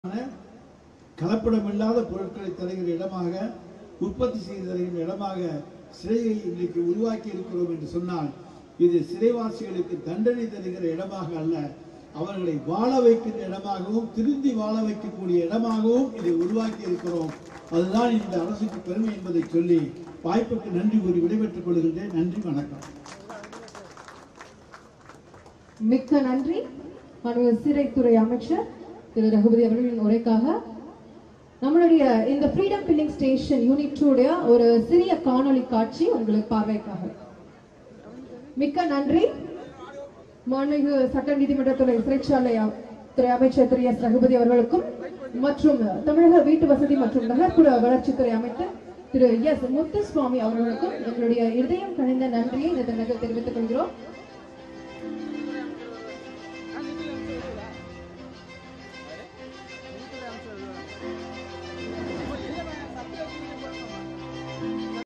கலப்படமில்லாத பொருட்களை தருகிற இடமாக உற்பத்தி செய்து தருகின்ற இடமாக சிறையை இன்றைக்கு உருவாக்கி இருக்கிறோம் என்று சொன்னால் இது சிறைவாசிகளுக்கு தண்டனை தருகிற இடமாக அல்ல அவர்களை வாழ வைக்கின்ற இடமாகவும் திருந்தி வாழ வைக்கக்கூடிய இடமாகவும் இதை உருவாக்கி இருக்கிறோம் அதுதான் இந்த அரசுக்கு பெருமை என்பதை சொல்லி வாய்ப்புக்கு நன்றி கூறி விடைபெற்றுக் கொள்கின்றேன் நன்றி வணக்கம் மிக்க நன்றி மாண்புமிகு சிறைத்துறை அமைச்சர் திரு ரகுபதி அவர்களின் உரைக்காக நம்மளுடைய இந்த ஃப்ரீடம் பில்லிங் ஸ்டேஷன் யூனிட் உடைய ஒரு சிறிய காணொளி காட்சி உங்களுக்கு பார்வைக்காக மிக்க நன்றி மாண்புமிகு சட்ட நீதிமன்றத்துறை சிறைச்சாலை அ- துறை அமைச்சர் திரு எஸ் ரகுபதி அவர்களுக்கும் மற்றும் தமிழக வீட்டு வசதி மற்றும் நகர்ப்புற வளர்ச்சித்துறை அமைச்சர் திரு எஸ் முத்துசுவாமி அவர்களுக்கும் எங்களுடைய இதயம் கணிந்த நன்றியை இந்த தருணத்தில் தெரிவித்துக் கொள்கிறோம்